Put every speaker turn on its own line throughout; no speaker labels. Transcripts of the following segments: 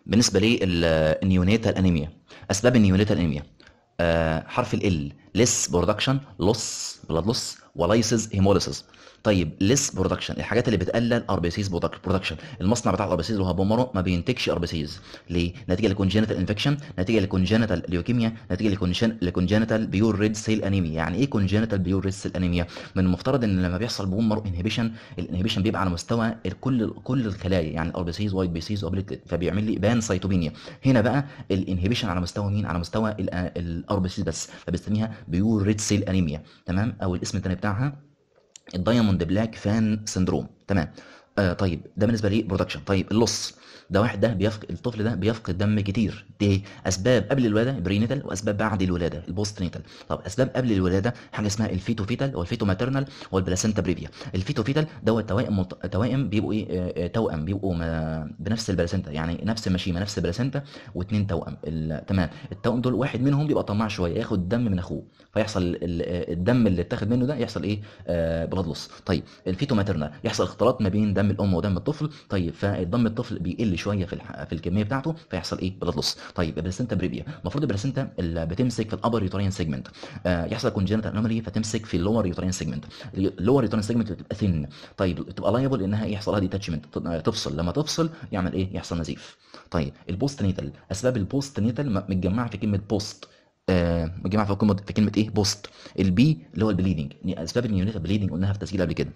بالنسبه للنيونيتال انيميا اسباب النيونيتال انيميا آه حرف ال ليس برودكشن لوس بلاد لوس ولايسز هيموليسيس طيب ليس برودكشن الحاجات اللي بتقلل ار بي سيز برودكشن المصنع بتاع الار بي سيز اللي هو بومرو ما بينتجش ار بي سيز ليه نتيجه لكونجنتال انفكشن نتيجه لكونجنتال ليوكيميا نتيجه لكونجنتال بيور ريد سيل انيميا يعني ايه كونجنتال بيور ريد سيل انيميا من المفترض ان لما بيحصل بومرو انهبيشن الانهبيشن بيبقى على مستوى كل كل الخلايا يعني الار بي سيز وايت بي سيز وبليتلت فبيعمل لي بان سيتوبينيا هنا بقى الانهبيشن على مستوى مين على مستوى الار بي سيز بس فبنسميها بيور ريد سيل انيميا تمام او الاسم الثاني بتاعها الدايموند بلاك فان سندروم تمام آه طيب ده بالنسبه لي برودكشن طيب اللص ده واحد ده بيفقد الطفل ده بيفقد دم كتير دي اسباب قبل الولاده برينيتال واسباب بعد الولاده البوست نيتال طب اسباب قبل الولاده حاجه اسمها الفيتو فيتال والفيتو ماترنال والبلاسينتا بريفيا الفيتو فيتال دوت توائم مط... توائم بيبقوا ايه آه توأم بيبقوا ما... بنفس البلاسينتا يعني نفس المشيمه نفس البلاسينتا واثنين توأم ال... تمام التوأم دول واحد منهم بيبقى طماع شويه ياخد دم من اخوه فيحصل ال... الدم اللي اتاخد منه ده يحصل ايه آه بلاد لوس طيب الفيتو ماترنال يحصل اختلاط ما بين دم الام ودم الطفل طيب فالدم الطفل بيقل شويه في الح... في الكميه بتاعته فيحصل ايه بلاد لوس طيب البلاسينتا بريفيا المفروض البلاسينتا اللي بتمسك في الابر يوترين سيجمنت آه يحصل كونجنتال انومالي فتمسك في اللور يوترين سيجمنت اللور يوترين سيجمنت بتبقى ثين طيب تبقى لايبل انها يحصل لها ديتاتشمنت تفصل لما تفصل يعمل ايه يحصل نزيف طيب البوست نيتال اسباب البوست نيتال متجمعه في كلمه بوست آه متجمعه في كلمه في كلمه ايه بوست البي اللي هو البليدنج اسباب النيونيتال بليدنج قلناها في التسجيل قبل كده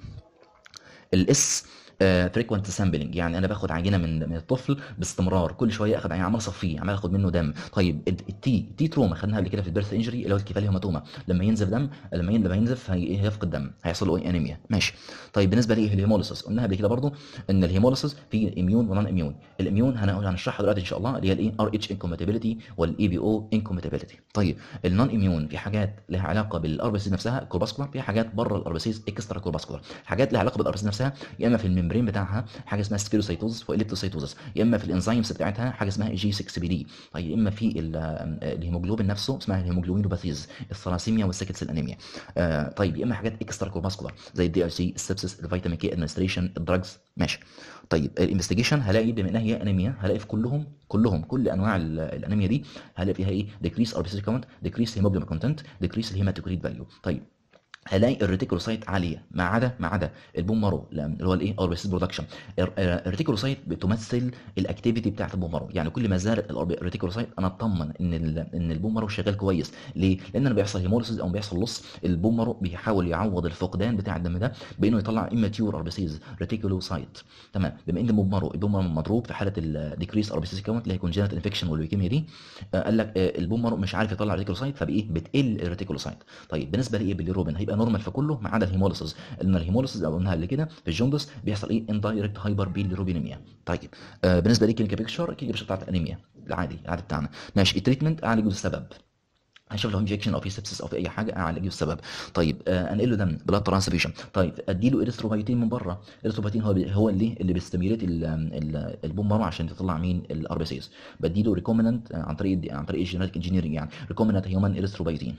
الاس فريكوانت سامبلنج يعني انا باخد عينه من من الطفل باستمرار كل شويه اخد عينه عمال اصفيه عمال اخد منه دم طيب التي التي تروما خدناها قبل كده في البيرث انجري اللي هو الكفالي هيماتوما لما ينزف دم لما لما ينزف هي... هيفقد دم هيحصل له ايه انيميا ماشي طيب بالنسبه ليه الهيموليسيس قلناها قبل كده برضو ان الهيموليسيس في اميون ونون اميون الاميون هنشرحها دلوقتي ان شاء الله اللي هي الايه ار اتش انكوماتيبيليتي والاي بي او انكوماتيبيليتي طيب النون اميون في حاجات لها علاقه بالار بي سي نفسها كورباسكولار في حاجات بره الار بي سي اكسترا كورباسكولار حاجات لها علاقه بالار بي سي نفسها يا اما في الممبرين بتاعها حاجه اسمها سبيروسايتوز والكتروسايتوزس يا اما في الانزيمز بتاعتها حاجه اسمها جي 6 بي دي طيب يا اما في الهيموجلوبين نفسه اسمها الهيموجلوبينوباثيز الثلاسيميا والسكت سيل انيميا آه طيب يا اما حاجات اكسترا كورباسكولار زي الدي ار سي السبسس الفيتامين كي ادمنستريشن الدراجز ماشي طيب الانفستيجيشن هلاقي بما انها هي انيميا هلاقي في كلهم كلهم كل انواع الانيميا دي هلاقي فيها ايه ديكريس ار بي سي كاونت ديكريس هيموجلوبين كونتنت ديكريس الهيماتوكريت فاليو طيب هلاقي الريتيكولوسايت عاليه ما عدا ما عدا البون مارو اللي هو الايه ار برودكشن الريتيكولوسايت بتمثل الاكتيفيتي بتاعت البون مارو يعني كل ما زادت الريتيكولوسايت انا اطمن ان ان البون مارو شغال كويس ليه لان انا بيحصل هيموليسيس او بيحصل لص البون مارو بيحاول يعوض الفقدان بتاع الدم ده بانه يطلع اماتيور ار بي سيز ريتيكولوسايت تمام بما ان البون مارو البون مارو مضروب في حاله الديكريس ار بي سيز كاونت اللي هي كونجنت انفكشن والليوكيميا دي آه قال لك آه البون مارو مش عارف يطلع ريتيكولوسايت فبايه بتقل الريتيكولوسايت طيب بالنسبه لايه بالروبين هيبقى نورمال في كله ما عدا الهيموليسيس لان الهيموليسيس او قلناها قبل كده في الجوندس بيحصل ايه اندايركت هايبر بيليروبينيميا طيب آه بالنسبه لي كلينيكال بيكتشر كلينيكال بيكتشر بتاعت الانيميا العادي العادي بتاعنا ماشي التريتمنت اعالج السبب هشوف لو انجكشن او في سبسس او في اي حاجه اعالجه السبب طيب آه انقل له دم بلاد ترانسفيوجن طيب ادي له اريثروبايتين من بره اريثروبايتين هو هو اللي اللي بيستميليت البون مارو عشان تطلع مين الار بي سيز بدي له ريكومننت عن طريق عن طريق الجينيتك انجينيرنج يعني ريكومننت هيومن اريثروبايتين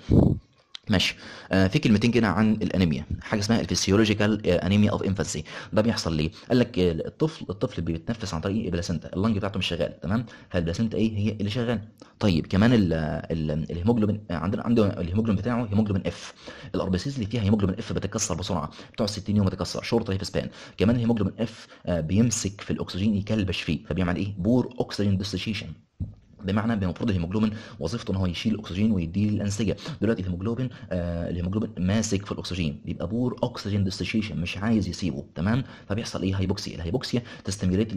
ماشي آه في كلمتين كده عن الانيميا حاجه اسمها الفسيولوجيكال انيميا اوف انفانسي ده بيحصل ليه قال لك الطفل الطفل بيتنفس عن طريق البلاسنتا اللنج بتاعته مش شغال تمام فالبلاسنتا ايه هي اللي شغال طيب كمان ال ال الهيموجلوبين عندنا عنده الهيموجلوبين بتاعه هيموجلوبين اف الاربسيز اللي فيها هيموجلوبين اف بتتكسر بسرعه بتقعد 60 يوم تتكسر شورت لايف سبان كمان الهيموجلوبين اف آه بيمسك في الاكسجين يكلبش فيه فبيعمل ايه بور اوكسجين ديستيشن بمعنى المفروض الهيموجلوبين وظيفته ان هو يشيل الاكسجين ويديه للانسجه دلوقتي الهيموجلوبين آه الهيموجلوبين ماسك في الاكسجين بيبقى بور اوكسجين ديستيشن مش عايز يسيبه تمام فبيحصل ايه هايبوكسيا الهايبوكسيا تستميليت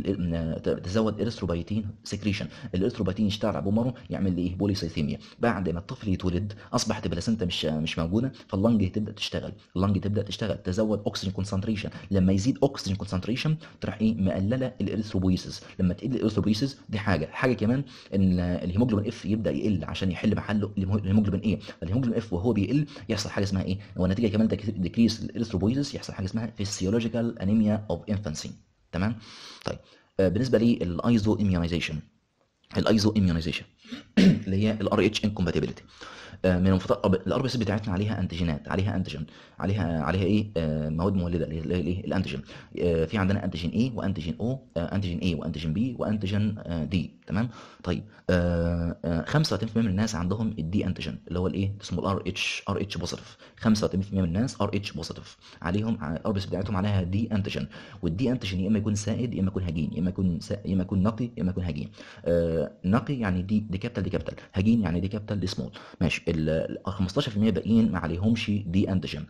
تزود اريثروبايتين سكريشن الاريثروبايتين يشتغل على بومره يعمل ايه بوليسايثيميا بعد ما الطفل يتولد اصبحت البلاسنتا مش مش موجوده فاللنج تبدا تشتغل اللنج تبدا تشتغل تزود اكسجين كونسنتريشن لما يزيد اكسجين كونسنتريشن تروح ايه مقلله الاريثروبويسيس لما تقل الاريثروبويسيس دي حاجه حاجه كمان ان الهيموجلوبين اف يبدا يقل عشان يحل محله الهيموجلوبين ايه الهيموجلوبين اف وهو بيقل يحصل حاجه اسمها ايه ونتيجه كمان ديكريس الاريثروبويسيس يحصل حاجه اسمها فيسيولوجيكال انيميا اوف انفانسي تمام طيب آه بالنسبه للايزو اميونيزيشن الايزو اميونيزيشن اللي هي الار اتش انكومباتيبيليتي من المفترض الار بي سي بتاعتنا عليها انتيجينات عليها انتيجين عليها عليها ايه آه، مواد مولده اللي هي الايه الانتيجين آه، في عندنا انتيجين اي وانتيجين او انتيجين اي وانتيجين بي وانتيجين دي تمام طيب آه، آه، 35% من الناس عندهم الدي انتيجين اللي هو الايه اسمه الار اتش ار اتش بوزيتيف 35% من الناس ار اتش بوزيتيف عليهم الار بي سي بتاعتهم عليها دي انتيجين والدي انتيجين يا اما يكون سائد يا اما يكون هجين يا اما يكون سا... يا اما يكون نقي يا اما يكون هجين آه، نقي يعني دي دي كابيتال دي كابيتال هجين يعني دي كابيتال دي سمول ماشي ال 15% باقيين ما عليهمش دي انتيجين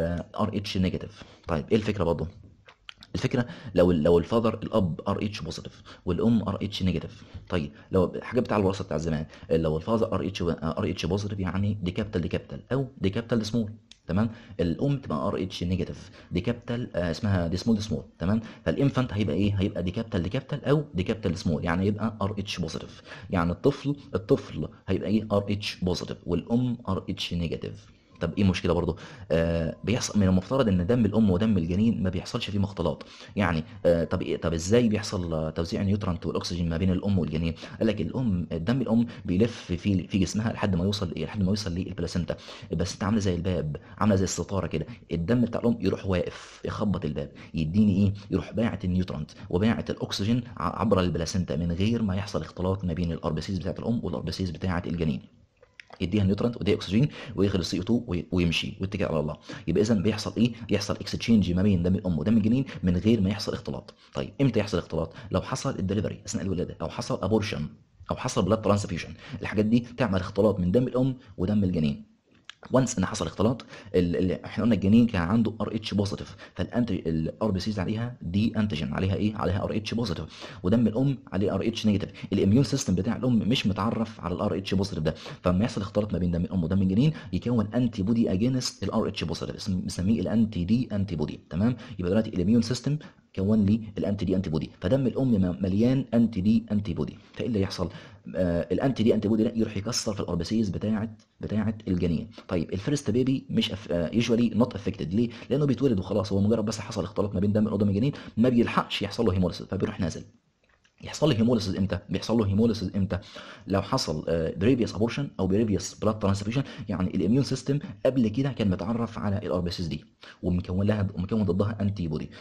ار اتش نيجاتيف طيب ايه الفكره برضه الفكره لو لو الفاذر الاب ار اتش بوزيتيف والام ار اتش نيجاتيف طيب لو الحاجه بتاع الوراثه بتاع زمان لو الفاذر ار اتش ار اتش بوزيتيف يعني دي كابيتال دي كابيتال او دي كابيتال دي سمول تمام الام تبقى ار اتش نيجاتيف دي كابيتال آه اسمها دي سمول دي سمول تمام فالانفانت هيبقى ايه هيبقى دي كابيتال دي كابيتال او دي كابيتال سمول يعني يبقى ار اتش بوزيتيف يعني الطفل الطفل هيبقى ايه ار اتش بوزيتيف والام ار اتش نيجاتيف طب ايه المشكله برضه آه بيحصل من المفترض ان دم الام ودم الجنين ما بيحصلش فيه مختلط يعني آه طب إيه طب ازاي بيحصل آه، توزيع النيوترانت والاكسجين ما بين الام والجنين قال لك الام دم الام بيلف في في جسمها لحد ما يوصل إيه؟ لحد ما يوصل للبلاسينتا البلاسينتا عامله زي الباب عامله زي الستاره كده الدم بتاع الام يروح واقف يخبط الباب يديني ايه يروح باعت النيوترانت وباعت الاكسجين ع- عبر البلاسينتا من غير ما يحصل اختلاط ما بين الاربسيس بتاعت الام والاربسيس بتاعت الجنين يديها نيوترانت ويديها اكسجين ويخرج السي او 2 وي- ويمشي ويتكل على الله يبقى اذا بيحصل ايه يحصل اكستشينج ما بين دم الام ودم الجنين من غير ما يحصل اختلاط طيب امتى يحصل اختلاط لو حصل الدليفري اثناء الولاده او حصل ابورشن او حصل بلاد ترانسفيوجن الحاجات دي تعمل اختلاط من دم الام ودم الجنين وانس ان حصل اختلاط ال- ال- احنا قلنا الجنين كان عنده ار اتش بوزيتيف فالانت الار بي سيز عليها دي انتيجين عليها ايه عليها ار اتش بوزيتيف ودم الام عليه ار اتش نيجاتيف الاميون سيستم بتاع الام مش متعرف على الار اتش بوزيتيف ده فلما يحصل اختلاط ما بين دم الام ودم الجنين يكون انتي بودي اجينست الار اتش بوزيتيف بنسميه الانتي دي انتي بودي تمام يبقى دلوقتي الاميون سيستم كون لي الانتي دي انتي بودي فدم الام م- مليان انتي دي انتي بودي فايه اللي يحصل آه الانتي دي انتي بودي ده يروح يكسر في الاربسيز بتاعه بتاعه الجنين طيب الفيرست بيبي مش يوجوالي نوت افكتد ليه لانه بيتولد وخلاص هو مجرد بس حصل اختلاط ما بين دم الام والجنين ما بيلحقش يحصل له هيموليسيس فبيروح نازل يحصل له هيموليسيس امتى؟ بيحصل له هيموليسيس امتى؟ لو حصل بريفيوس ابورشن او بريفيوس بلاد ترانسفيوجن يعني الاميون سيستم قبل كده كان متعرف على الاربسيس دي ومكون لها ومكون ضدها انتي بودي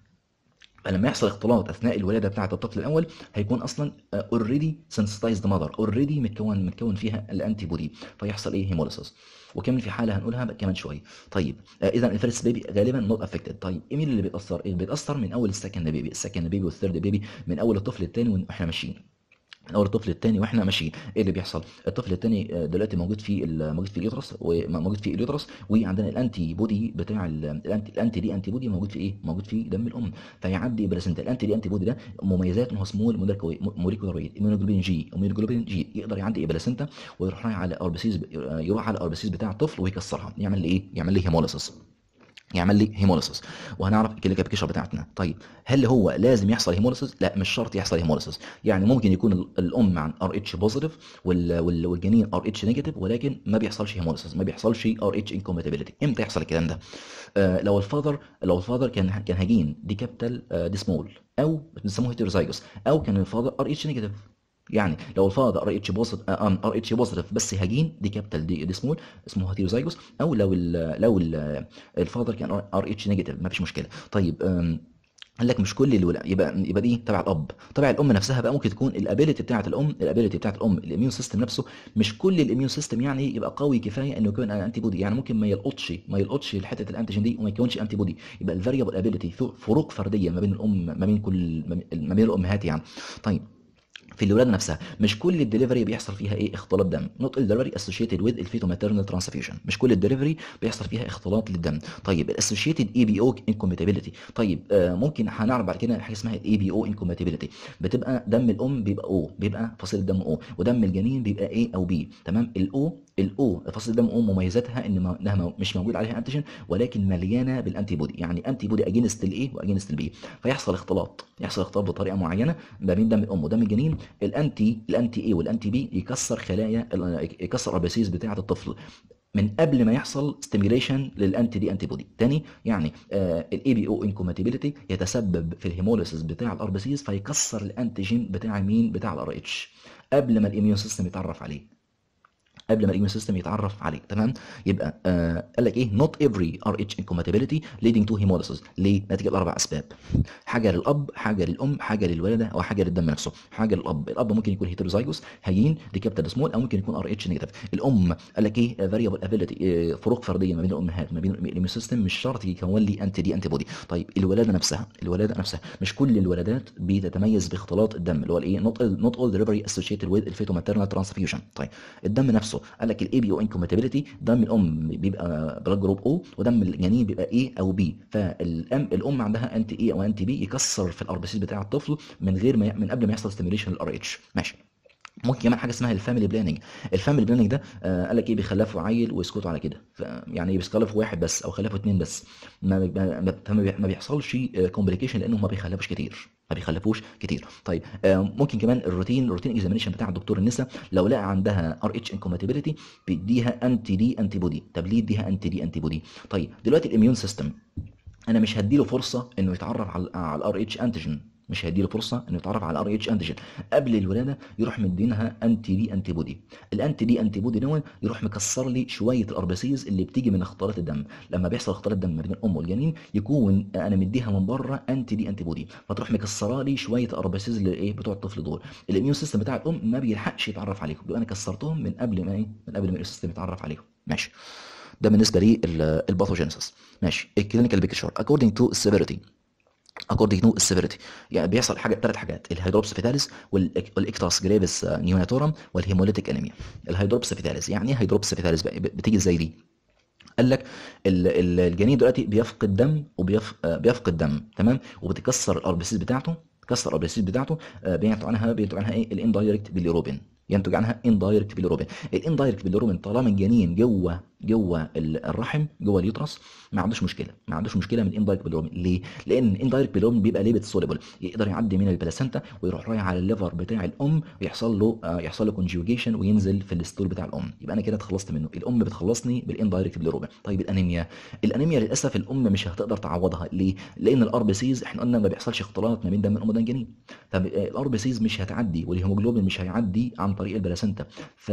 فلما يحصل اختلاط اثناء الولاده بتاعه الطفل الاول هيكون اصلا اوريدي سنسيتايزد ماذر اوريدي متكون متكون فيها الانتي بودي فيحصل ايه هيموليسيس وكمان في حاله هنقولها بقى كمان شويه طيب آه اذا الفيرست بيبي غالبا نوت افكتد طيب ايه مين اللي بيتاثر ايه بيتاثر من اول السكند بيبي السكند بيبي والثيرد بيبي من اول الطفل الثاني واحنا ماشيين من اول الطفل الثاني واحنا ماشيين ايه اللي بيحصل الطفل الثاني دلوقتي موجود في ال- موجود في اليوترس وموجود في اليوترس وعندنا الانتي بودي بتاع ال- الانتي الانتي دي انتي بودي موجود في ايه موجود في دم الام فيعدي بلاسنتا الانتي دي انتي بودي ده مميزات ان هو سمول موليكولار ويت immunoglobulin جي immunoglobulin جي يقدر يعدي بلاسنتا ويروح رايح على اربسيس يروح على الاربسيس بتاع الطفل ويكسرها يعمل لي ايه يعمل لي هيموليسيس يعمل لي هيموليسيس وهنعرف الكليكابيكيشن بتاعتنا طيب هل هو لازم يحصل هيموليسيس لا مش شرط يحصل هيموليسيس يعني ممكن يكون ال- الام عن ار اتش بوزيتيف والجنين ار اتش نيجاتيف ولكن ما بيحصلش هيموليسيس ما بيحصلش ار اتش انكومباتيبيليتي امتى يحصل الكلام ده آه لو الفاذر لو الفاذر كان كان هجين دي كابيتال آه دي سمول او بنسموه هيتيروزايجوس او كان الفاذر ار اتش نيجاتيف يعني لو الفاذر ار اتش بوزيتيف ار اتش بوزيتيف بس هجين دي كابيتال دي, دي سمول اسمه هيتيروزايجوس او لو ال لو ال الفاذر كان ار اتش نيجاتيف ما فيش مشكله طيب أم، قال لك مش كل الولاء يبقى يبقى دي تبع الاب تبع الام نفسها بقى ممكن تكون الابيليتي بتاعه الام الابيليتي بتاعه الام الاميون سيستم نفسه مش كل الاميون سيستم يعني يبقى قوي كفايه انه يكون انتي بودي يعني ممكن ما يلقطش ما يلقطش حته الانتيجين دي وما يكونش انتي بودي يبقى الفاريبل ابيليتي فروق فرديه ما بين الام ما بين كل ما بين- ما بين الامهات يعني طيب في الولاده نفسها مش كل الدليفري بيحصل فيها ايه اختلاط دم نوت الدليفري اسوشيتد وذ الفيتو ماتيرنال ترانسفيوجن مش كل الدليفري بيحصل فيها اختلاط للدم طيب الاسوشيتد اي بي او انكومباتيبيليتي طيب آه ممكن هنعرف بعد كده حاجه اسمها الاي بي او انكومباتيبيليتي بتبقى دم الام بيبقى او بيبقى فصيله دم او ودم الجنين بيبقى ايه او بي تمام الاو الاو فصيله دم او مميزاتها ان ما- انها مو- مش موجود عليها انتيجين ولكن مليانه بالانتي بودي يعني انتي بودي اجينست الايه واجينست البي فيحصل اختلاط يحصل اختلاط بطريقه معينه ما بين دم الام ودم الجنين الانتي الانتي اي والانتي بي يكسر خلايا ال- يكسر الابسيس بتاعه الطفل من قبل ما يحصل ستيميوليشن للانتي دي انتي بودي تاني يعني الاي بي او انكوماتيبيليتي يتسبب في الهيموليسيس بتاع الاربسيس فيكسر الانتيجين بتاع مين بتاع الار اتش قبل ما الاميون سيستم يتعرف عليه قبل ما الاميون سيستم يتعرف عليه تمام يبقى آه قال لك ايه not every RH incompatibility leading to hemolysis ليه نتيجه لاربع اسباب حاجه للاب حاجه للام حاجه للولاده او حاجه للدم نفسه حاجه للاب الاب ممكن يكون هيتروزايجوس هيين ريكابتال سمول او ممكن يكون ار اتش نيجاتيف الام قال لك ايه فاريبل ابيليتي فروق فرديه ما بين الامهات ما بين الاميون سيستم مش شرط يكون لي انتي دي انتي بودي طيب الولاده نفسها الولاده نفسها مش كل الولادات بتتميز باختلاط الدم اللي هو الايه not not all delivery associated with الفيتو maternal transfusion طيب الدم نفسه قال لك الاي بي او انكوماتيبيليتي دم الام بيبقى بلاد جروب او ودم الجنين بيبقى اي او بي فالام الام عندها انتي اي او انتي بي يكسر في الار بتاع الطفل من غير ما من قبل ما يحصل ستيميوليشن للار اتش ماشي ممكن كمان حاجه اسمها الفاميلي بلاننج الفاميلي بلاننج ده آه قال لك ايه بيخلفوا عيل ويسكتوا على كده يعني بيخلفوا واحد بس او خلفوا اثنين بس ما ما, ما بيحصلش كومبليكيشن لانه ما بيخلفوش كتير ما بيخلفوش كتير طيب آه ممكن كمان الروتين الروتين اكزامينشن بتاع الدكتور النساء لو لقى عندها ار اتش انكوماتيبيليتي بيديها انتي دي انتي بودي طب ليه يديها انتي دي انتي بودي طيب دلوقتي الاميون سيستم انا مش هديله فرصه انه يتعرف على على الار اتش انتيجين مش هيديله فرصه انه يتعرف على الار اتش انتيجين قبل الولاده يروح مدينها انتي دي انتي بودي الانتي دي انتي بودي دون يروح مكسر لي شويه الاربسيز اللي بتيجي من اختلاط الدم لما بيحصل اختلاط دم ما بين الام والجنين يكون انا مديها من بره انتي دي انتي بودي فتروح مكسره لي شويه الاربسيز اللي ايه بتوع الطفل دول الاميون سيستم بتاع الام ما بيلحقش يتعرف عليهم يبقى انا كسرتهم من قبل ما ايه من قبل ما السيستم يتعرف عليهم ماشي ده بالنسبه للباثوجينيسيس ماشي الكلينيكال بيكتشر according to severity according to severity يعني بيحصل حاجه ثلاث حاجات الهيدروبس فيتاليس والاكتاس جريفيس نيوناتورم والهيموليتيك انيميا الهيدروبس فيتاليس يعني ايه هيدروبس فيتاليس بتيجي ازاي دي قال لك الجنين دلوقتي بيفقد دم وبيفقد دم تمام وبتكسر الاربسيس بتاعته تكسر الاربسيس بتاعته بينتج عنها بينتج عنها ايه الاندايركت باليروبين ينتج عنها اندايركت باليروبين الاندايركت باليروبين طالما الجنين جوه جوه الرحم جوه اليوترس ما عندوش مشكله ما عندوش مشكله من اندايركت باليروبين ليه لان اندايركت باليروبين بيبقى ليبت سوليبل يقدر يعدي من البلاسنتا ويروح رايح على الليفر بتاع الام ويحصل له يحصل له كونجوجيشن وينزل في الستول بتاع الام يبقى انا كده اتخلصت منه الام بتخلصني بالاندايركت باليروبين طيب الانيميا الانيميا للاسف الام مش هتقدر تعوضها ليه لان الار بي سيز احنا قلنا ما بيحصلش اختلاط ما بين دم الام ودم الجنين طب الار بي سيز مش هتعدي والهيموجلوبين مش هيعدي عن طريق البلاسنتا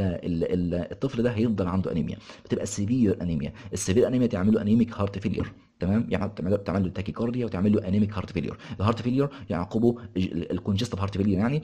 فالطفل ده هيفضل عنده انيميا بتبقى سيفير انيميا السيفير انيميا تعمل له انيميك هارت فيلير تمام يعني تعمل له تعمل له تاكيكارديا وتعمل له انيميك هارت فيلير الهارت فيلير يعقبه الكونجستيف هارت فيلير يعني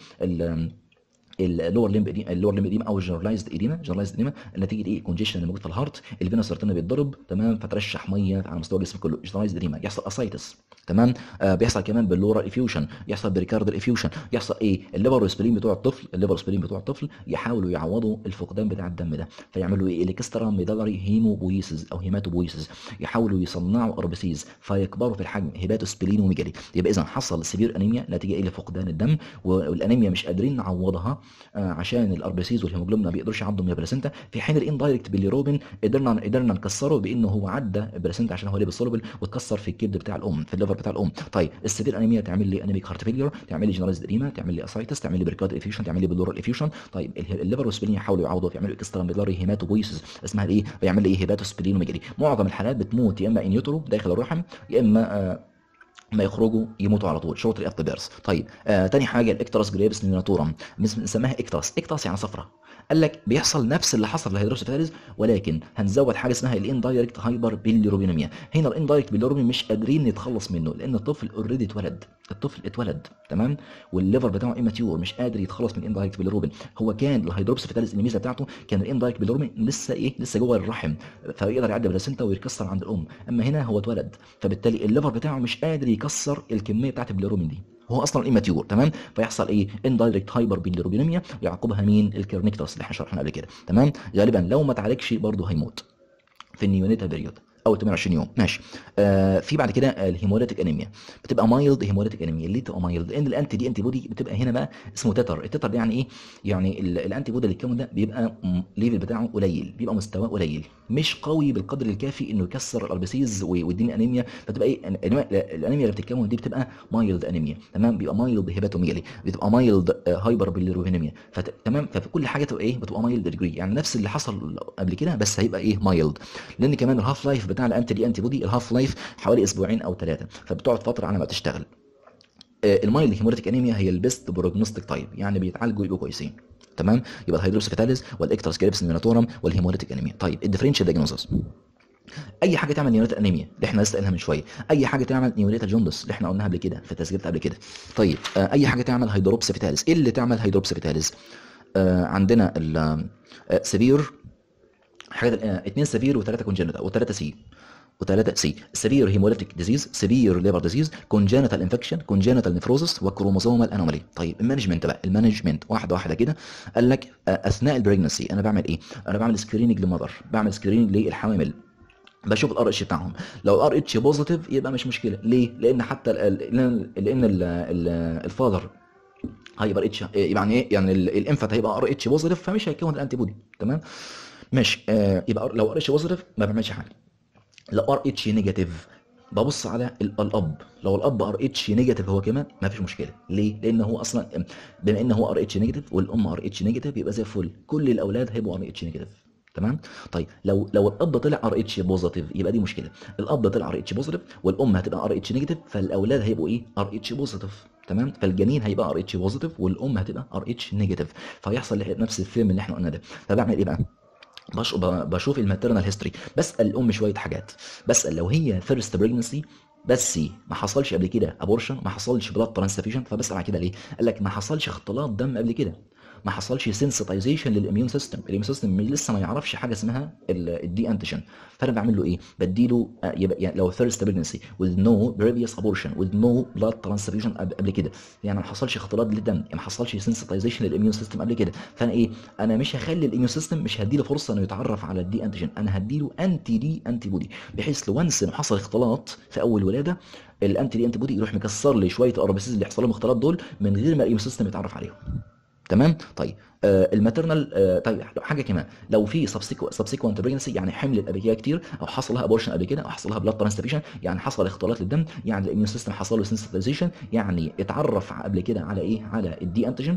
اللور ليمب اللور ليمب ايديما او الجنرالايزد ايديما جنرالايزد ايديما نتيجه ايه الكونجيشن اللي موجود في الهارت الفينا سيرتنا بيتضرب تمام فترشح ميه على مستوى الجسم كله جنرالايزد ايديما يحصل اسايتس تمام آه بيحصل كمان باللورال افيوشن يحصل بريكاردال افيوشن يحصل ايه الليفر والسبلين بتوع الطفل الليفر والسبلين بتوع الطفل يحاولوا يعوضوا الفقدان بتاع الدم ده فيعملوا ايه الاكسترا ميدالري هيموبويسز او هيماتوبويسز يحاولوا يصنعوا اربسيز فيكبروا في الحجم هيباتوسبلين وميجالي يبقى اذا حصل سيفير انيميا نتيجه ايه لفقدان الدم والانيميا مش قادرين نعوضها آه عشان الاربسيز والهيموجلوبين ما بيقدروش يعدوا من البلاسنتا في حين الاندايركت باليروبين قدرنا قدرنا نكسره بانه هو عدى البلاسنتا عشان هو ليبل سولبل واتكسر في الكبد بتاع الام في الليفر بتاع الام طيب السيفير انيميا تعمل لي انيميك هارت فيلير تعمل لي جنرالايزد اديما تعمل لي اسايتس تعمل لي بركاد افيوشن تعمل لي بلورال افيوشن طيب الليفر والسبلين يحاولوا يعوضوا يعملوا اكسترا ميدلاري هيماتوبويسز اسمها ايه بيعمل لي ايه هيباتوسبلين وميجري معظم الحالات بتموت يا اما ان يوترو داخل الرحم يا اما آه ما يخرجوا يموتوا على طول شورتلي افتر بيرث طيب آه تاني حاجه الاكترس جريبس نيوناتورم بنسميها اكترس اكترس يعني صفرة قال لك بيحصل نفس اللي حصل للهيدروس فيتاليز ولكن هنزود حاجه اسمها الاندايركت هايبر بيليروبينيميا هنا الاندايركت بيليروبين مش قادرين نتخلص منه لان الطفل اوريدي اتولد الطفل اتولد تمام والليفر بتاعه ايماتيور مش قادر يتخلص من الاندايركت بيليروبين هو كان الهيدروس فيتاليز الميزه بتاعته كان الاندايركت بيليروبين لسه ايه لسه جوه الرحم فيقدر يعدي بلاسنتا ويكسر عند الام اما هنا هو اتولد فبالتالي الليفر بتاعه مش قادر يكسر الكميه بتاعت البيليروبين دي هو اصلا ايماتيور تمام فيحصل ايه اندايركت هايبر بيليروبينيميا يعقبها مين الكيرنيكتاس اللي احنا شرحناه قبل كده تمام غالبا لو ما اتعالجش برضه هيموت في النيونيتا بيريود او 28 يوم ماشي آه في بعد كده الهيموليتيك انيميا بتبقى مايلد هيموليتيك انيميا ليه تبقى مايلد لان الانتي دي انتي بودي بتبقى هنا بقى اسمه تتر التتر ده يعني ايه يعني الانتي بودي اللي اتكون ده بيبقى الليفل بتاعه قليل بيبقى مستواه قليل مش قوي بالقدر الكافي انه يكسر الاربسيز ويديني انيميا فتبقى ايه الانيميا اللي بتتكون دي بتبقى مايلد انيميا تمام بيبقى مايلد هيباتوميلي بتبقى مايلد هايبر بيليروبينيميا تمام ففي كل حاجه تبقى ايه بتبقى مايلد ديجري يعني نفس اللي حصل قبل كده بس هيبقى ايه مايلد لان كمان الهاف لايف بتاع الانتي دي انتي بودي الهاف لايف حوالي اسبوعين او ثلاثه فبتقعد فتره على ما تشتغل المايلد هيموريتيك انيميا هي البيست بروجنوستيك تايب يعني بيتعالجوا يبقوا كويسين تمام يبقى الهيدروبس فيتاليز والاكتراسكريبس نيوناتورم والهيموليتيك انيميا طيب الديفرنشال دياجنوزس اي حاجه تعمل نيونيتال انيميا اللي احنا لسه قايلينها من شويه اي حاجه تعمل نيونيتال جوندس اللي احنا قلناها قبل كده في التسجيلات قبل كده طيب آه اي حاجه تعمل هيدروبس فيتاليز ايه اللي تعمل هيدروبس فيتاليز آه عندنا السبير حاجات آه اثنين سبير وثلاثه كونجنتال وثلاثه سي وثلاثة سي سيفير هيموليتيك ديزيز سيفير ليبر ديزيز كونجنتال انفكشن كونجنتال نيفروزس وكروموزومال انومالي طيب المانجمنت بقى المانجمنت واحده واحده كده قال لك اثناء البريجنسي انا بعمل ايه انا بعمل سكريننج للمذر بعمل سكريننج للحوامل بشوف الار اتش بتاعهم لو الار اتش بوزيتيف يبقى مش مشكله ليه لان حتى لان الفاذر هيبقى اتش يعني ايه يعني الانفت هيبقى ار اتش بوزيتيف فمش هيكون الانتي بودي تمام ماشي آه يبقى لو ار اتش بوزيتيف ما بعملش حاجه لو ار اتش نيجاتيف ببص على الاب لو الاب ار اتش نيجاتيف هو كمان ما فيش مشكله ليه لان هو اصلا بما ان هو ار اتش نيجاتيف والام ار اتش نيجاتيف يبقى زي الفل كل الاولاد هيبقوا ار اتش نيجاتيف تمام طيب لو لو الاب طلع ار اتش بوزيتيف يبقى دي مشكله الاب طلع ار اتش بوزيتيف والام هتبقى ار اتش نيجاتيف فالاولاد هيبقوا ايه ار اتش بوزيتيف تمام فالجنين هيبقى ار اتش بوزيتيف والام هتبقى ار اتش نيجاتيف فيحصل نفس الفيلم اللي احنا قلنا ده فبعمل ايه بقى بشوف الماتيرنال هيستوري بسال الام شويه حاجات بسال لو هي فيرست بريجنسي بس ما حصلش قبل كده ابورشن ما حصلش بلاد ترانسفيوجن فبسال على كده ليه قال لك ما حصلش اختلاط دم قبل كده ما حصلش سنسيتايزيشن للاميون سيستم الاميون سيستم لسه ما يعرفش حاجه اسمها الدي انتيجين فانا بعمل له ايه بديله يبقى يعني لو فيرست بريجنسي with no previous abortion with no blood transfusion قبل كده يعني ما حصلش اختلاط للدم ما حصلش سنسيتايزيشن للاميون سيستم قبل كده فانا ايه انا مش هخلي الاميون سيستم مش هديله فرصه انه يتعرف على الدي انتيجين انا هديله انتي دي انتي بودي بحيث لو وانس انه حصل اختلاط في اول ولاده الانتي دي انتي بودي يروح مكسر لي شويه الاربسيس اللي يحصل لهم اختلاط دول من غير ما الاميون سيستم يتعرف عليهم تمام طيب آه الماترنال آه طيب حاجه كمان لو في سبسيكوانت بريجنسي يعني حملت قبل كده كتير او حصل لها ابورشن قبل كده او حصل لها بلاد ترانسفيوجن يعني حصل اختلاط للدم يعني الاميون سيستم حصل له سنسيتايزيشن يعني اتعرف قبل كده على ايه على الدي انتيجين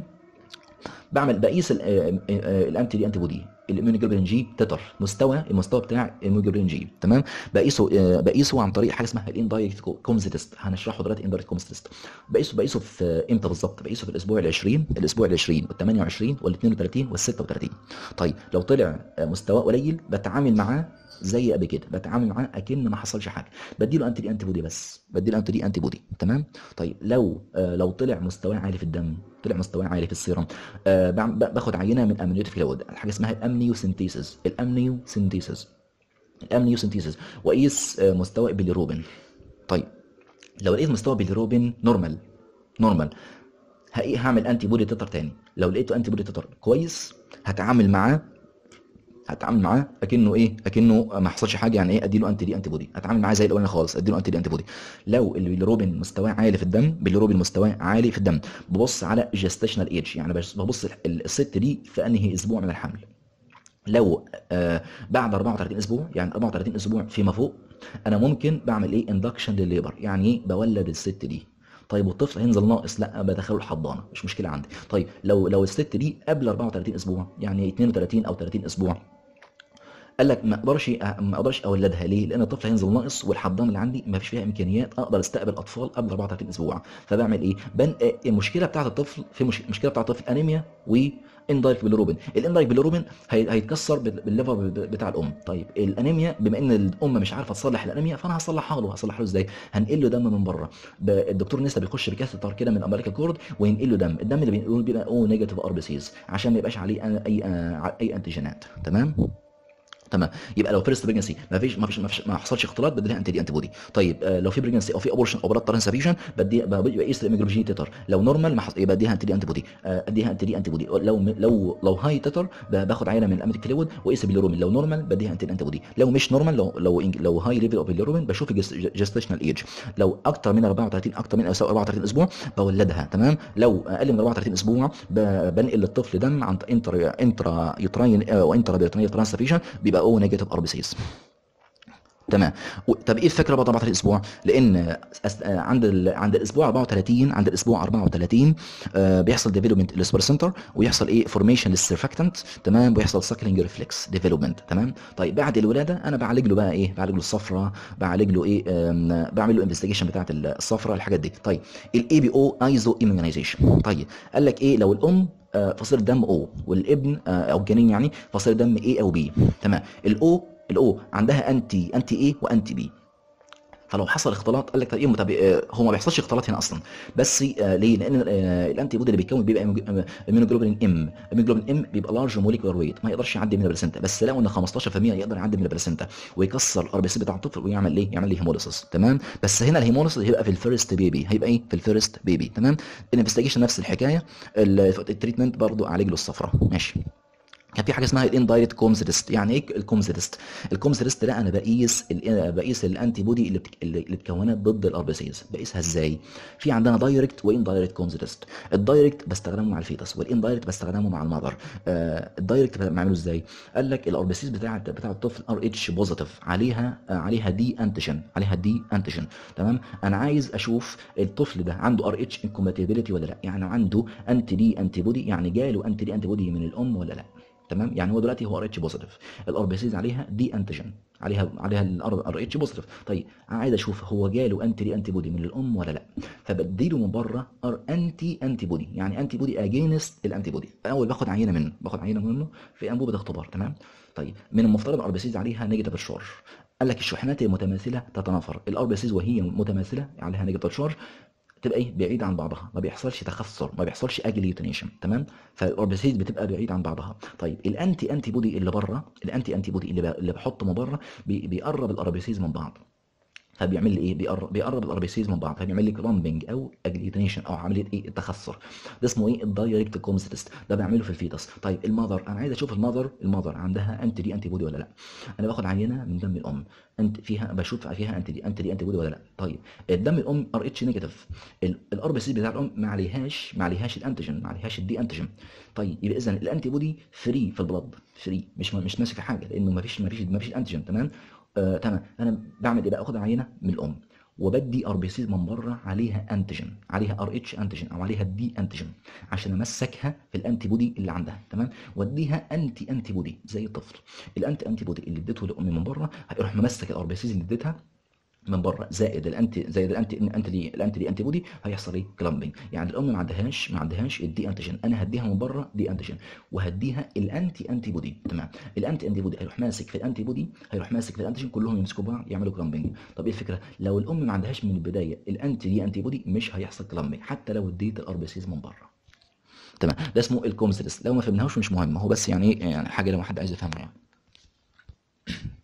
بعمل بقيس الانتي دي انتي بودي الاميونوجلوبولين جي تتر مستوى المستوى بتاع الاميونوجلوبولين جي تمام بقيسه بقيسه عن طريق حاجه اسمها الاندايركت كومز تيست هنشرحه دلوقتي اندايركت كومز تيست بقيسه بقيسه في امتى بالظبط بقيسه في الاسبوع ال 20 الاسبوع ال 20 وال 28 وال 32 وال 36 طيب لو طلع مستواه قليل بتعامل معاه زي قبل كده بتعامل معاه اكن ما حصلش حاجه بديله انتي دي انتي بودي بس بديله انتي دي انتي بودي تمام طيب لو آه لو طلع مستواه عالي في الدم طلع مستواه عالي في السيرم آه باخد عينه من امنيوتيك فلويد حاجه اسمها الامنيوسنتيسيس الامنيوسنتيسيس الامنيوسنتيسيس واقيس آه مستوى البيليروبين طيب لو لقيت مستوى بيليروبين نورمال نورمال هعمل انتي بودي تتر تاني لو لقيته انتي بودي تتر كويس هتعامل معاه هتعامل معاه اكنه ايه اكنه ما حصلش حاجه يعني ايه اديله انتي دي انتي بودي اتعامل معاه زي الاولاني خالص اديله انتي دي انتي بودي لو البيليروبين مستواه عالي في الدم بيليروبين مستواه عالي في الدم ببص على جستيشنال ايج يعني ببص الست دي في انهي اسبوع من الحمل لو آه بعد 34 اسبوع يعني 34 اسبوع فيما فوق انا ممكن بعمل ايه اندكشن للليبر يعني ايه بولد الست دي طيب والطفل هينزل ناقص لا بدخله الحضانه مش مشكله عندي طيب لو لو الست دي قبل 34 اسبوع يعني 32 او 30 اسبوع قال لك ما اقدرش ما اقدرش اولدها ليه؟ لان الطفل هينزل ناقص والحضانه اللي عندي ما فيش فيها امكانيات اقدر استقبل اطفال قبل 34 اسبوع فبعمل ايه؟ بن... المشكله بتاعه الطفل في مش... المشكله بتاعه الطفل انيميا و اندايركت بيليروبين الاندايركت بيليروبين هي... هيتكسر بالليفر بتاع الام طيب الانيميا بما ان الام مش عارفه تصلح الانيميا فانا هصلحها له هصلحها له ازاي هنقل له دم من بره الدكتور نسا بيخش بكاثيتر كده من امريكا كورد وينقل له دم الدم اللي بينقله بيبقى او نيجاتيف ار بي سيز عشان ما يبقاش عليه اي اي انتيجينات تمام تمام يبقى لو فيرست بريجنسي ما فيش ما فيش ما, فيش ما حصلش اختلاط بدي لها انتي دي انتي بودي طيب آه لو في بريجنسي او في ابورشن او بلاد ترانسفيوجن بدي بقيس الاميجلوبين تتر لو نورمال ما يبقى اديها انتي دي انتي بودي آه اديها انتي دي انتي بودي لو لو لو هاي تتر باخد عينه من الاميتيك فلويد واقيس البيليروبين لو نورمال بديها انتي دي انتي بودي لو مش نورمال لو لو لو هاي ليفل اوف بيليروبين بشوف جستيشنال ايج لو اكتر من 34 اكتر من او 34 اسبوع بولدها تمام لو اقل من 34 اسبوع بنقل للطفل دم عن انترا انترا يوتراين او انترا بيرتونيال ترانسفيوجن بيبقى او نيجاتيف ار بي سيز تمام طب ايه الفكره بعد 14 اسبوع لان عند ال... عند الاسبوع 34 عند الاسبوع 34 آه بيحصل ديفلوبمنت للسبر سنتر ويحصل ايه فورميشن للسيرفاكتنت تمام ويحصل ساكلينج ريفلكس ديفلوبمنت تمام طيب بعد الولاده انا بعالج له بقى ايه بعالج له الصفرة بعالج له ايه بعمل له انفستيجيشن بتاعه الصفرة الحاجات دي طيب الاي بي او ايزو ايميونايزيشن طيب قال لك ايه لو الام آه، فصيله دم او والابن آه، او الجنين يعني فصيله دم اي او بي تمام الاو الاو عندها انتي انتي اي وانتي بي فلو حصل اختلاط قال لك طب ايه طب آه، هو ما بيحصلش اختلاط هنا اصلا بس آه، ليه؟ لان آه، الانتي بودي اللي بيتكون بيبقى اميونوجلوبولين ام اميونوجلوبولين ام بيبقى لارج موليكولار ويت ما يقدرش يعدي من البلاسنتا بس لقوا ان 15% يقدر يعدي من البلاسنتا ويكسر الار بي سي بتاع الطفل ويعمل ايه؟ يعمل لي هيموليسيس تمام بس هنا الهيموليسيس هيبقى في الفيرست بيبي هيبقى ايه؟ في الفيرست بيبي تمام الانفستيجيشن نفس الحكايه التريتمنت برضو على رجله الصفراء ماشي كان في حاجه اسمها الاندايركت كومز تيست يعني ايه الكومز تيست الكومز تيست ده انا بقيس ال- بقيس الانتي بودي اللي بتك... اللي اللي اتكونت ضد الاربسيز بقيسها ازاي في عندنا دايركت واندايركت كومز تيست الدايركت بستخدمه مع الفيتس والاندايركت بستخدمه مع المذر آه الدايركت بعمله ازاي قال لك الاربسيز بتاع بتاع الطفل ار اتش بوزيتيف عليها آه عليها دي انتيجين عليها دي انتيجين تمام انا عايز اشوف الطفل ده عنده ار اتش انكومباتيبيليتي ولا لا يعني عنده انتي دي انتي بودي يعني جاله انتي دي انتي بودي من الام ولا لا تمام يعني هو دلوقتي هو ار اتش بوزيتيف الار بي سيز عليها دي انتيجين عليها عليها الار اتش بوزيتيف طيب عايز اشوف هو جاله انتي دي انتي بودي من الام ولا لا فبديله من بره ار انتي انتي بودي يعني انتي بودي اجينست الانتي بودي اول باخد عينه منه باخد عينه منه في انبوبه اختبار تمام طيب من المفترض الار بي سيز عليها نيجاتيف تشارج قال لك الشحنات المتماثله تتنافر الار بي سيز وهي متماثله عليها نيجاتيف تشارج تبقى ايه بعيد عن بعضها ما بيحصلش تخثر ما بيحصلش اجليوتينيشن تمام فالاوربيسيز بتبقى بعيد عن بعضها طيب الانتي انتي بودي اللي بره الانتي انتي بودي اللي, ب... اللي بحطه من بره بي... بيقرب الاربيسيز من بعض فبيعمل لي ايه بيقرب بيقرب الاربيسيز من بعض فبيعمل لي كرامبنج او اجليوتينيشن او عمليه ايه التخثر ده اسمه ايه الدايركت كومز تيست ده بعمله في الفيتس طيب المذر انا عايز اشوف المذر المذر عندها انتي دي انتي بودي ولا لا انا باخد عينه من دم الام انت فيها بشوف فيها انتي دي انتي دي انتي بودي ولا لا طيب الدم الام ار اتش نيجاتيف الار بي سي بتاع الام ما عليهاش ما عليهاش الانتيجين ما عليهاش الدي انتيجين طيب يبقى اذا الانتي بودي فري في البلد فري مش مش ماسك حاجه لانه ما فيش ما فيش ما فيش انتيجين تمام آه تمام انا بعمل ايه بقى اخد عينه من الام وبدي ار بي سي من بره عليها انتيجين عليها ار اتش انتيجين او عليها دي انتيجين عشان امسكها في الانتي بودي اللي عندها تمام واديها انتي انتي بودي زي الطفل الانتي انتي بودي اللي اديته لامي من بره هيروح ممسك الار بي سي اللي اديتها من بره زائد الانتي زائد الانتي الانتي دي الانتي دي انتي بودي هيحصل ايه كلامبنج يعني الام ما عندهاش ما عندهاش الدي انتيجين انا هديها من بره دي انتيجين وهديها الانتي انتي بودي تمام الانتي انتي بودي هيروح ماسك في الانتي بودي هيروح ماسك في الانتيجين كلهم يمسكوا بعض يعملوا كلامبنج طب ايه الفكره لو الام ما عندهاش من البدايه الانتي دي انتي بودي مش هيحصل كلامبنج حتى لو اديت الار بي سيز من بره تمام ده اسمه الكومسترس لو ما فهمناهوش مش مهم هو بس يعني ايه يعني حاجه لو حد عايز يفهمها يعني